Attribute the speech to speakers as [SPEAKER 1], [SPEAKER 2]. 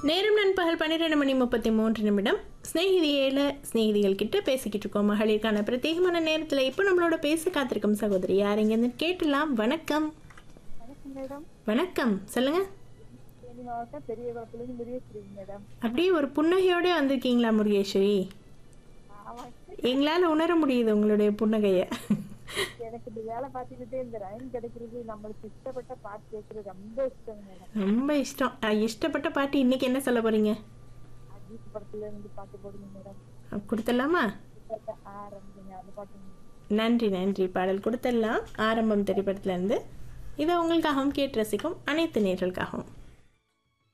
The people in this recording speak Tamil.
[SPEAKER 1] நேரம் நண்பகல் பன்னிரெண்டு மணி முப்பத்தி மூன்று நிமிடம் ஸ்நேகிதியில ஸ்நேகிதிகள் கிட்ட பேசிக்கிட்டு இருக்கோம் மகளிருக்கான பிரத்யேகமான நேரத்தில் இப்போ நம்மளோட பேச காத்திருக்கும் சகோதரி யார் இங்கேருந்து கேட்டலாம் வணக்கம்
[SPEAKER 2] வணக்கம் மேடம்
[SPEAKER 1] வணக்கம் சொல்லுங்க
[SPEAKER 2] தேனி மாவட்டம் பெரிய குளத்துலேருந்து முருகேஸ்வரிங்க மேடம்
[SPEAKER 1] அப்படியே ஒரு புன்னகையோட வந்திருக்கீங்களா முருகேஸ்வரி
[SPEAKER 2] ஆமாம்
[SPEAKER 1] எங்களால் உணர முடியுது உங்களுடைய புன்னகையை
[SPEAKER 2] எனக்கு இந்த வேலை பார்த்துக்கிட்டே இந்த ரைன் கிடைக்கிறது நம்மளுக்கு இஷ்டப்பட்ட பாட்டு கேட்கறது ரொம்ப இஷ்டம் மேடம்
[SPEAKER 1] ரொம்ப இஷ்டம் அஹ், இஷ்டப்பட்ட பாட்டு இன்னைக்கு என்ன சொல்ல போறீங்க
[SPEAKER 2] அஜித் படத்துல இருந்து பாட்டு போடுங்க மேடம்
[SPEAKER 1] அஹ், கொடுத்துடலாமா
[SPEAKER 2] ஆரம்பிங்க அந்த பாட்டு
[SPEAKER 1] நன்றி நன்றி பாடல் கொடுத்துடலாம் ஆரம்பம் திரைப்படத்துலேருந்து இதை உங்களுக்காகவும் கேட்டு ரசிக்கும் அனைத்து நேர்களுக்காகவும்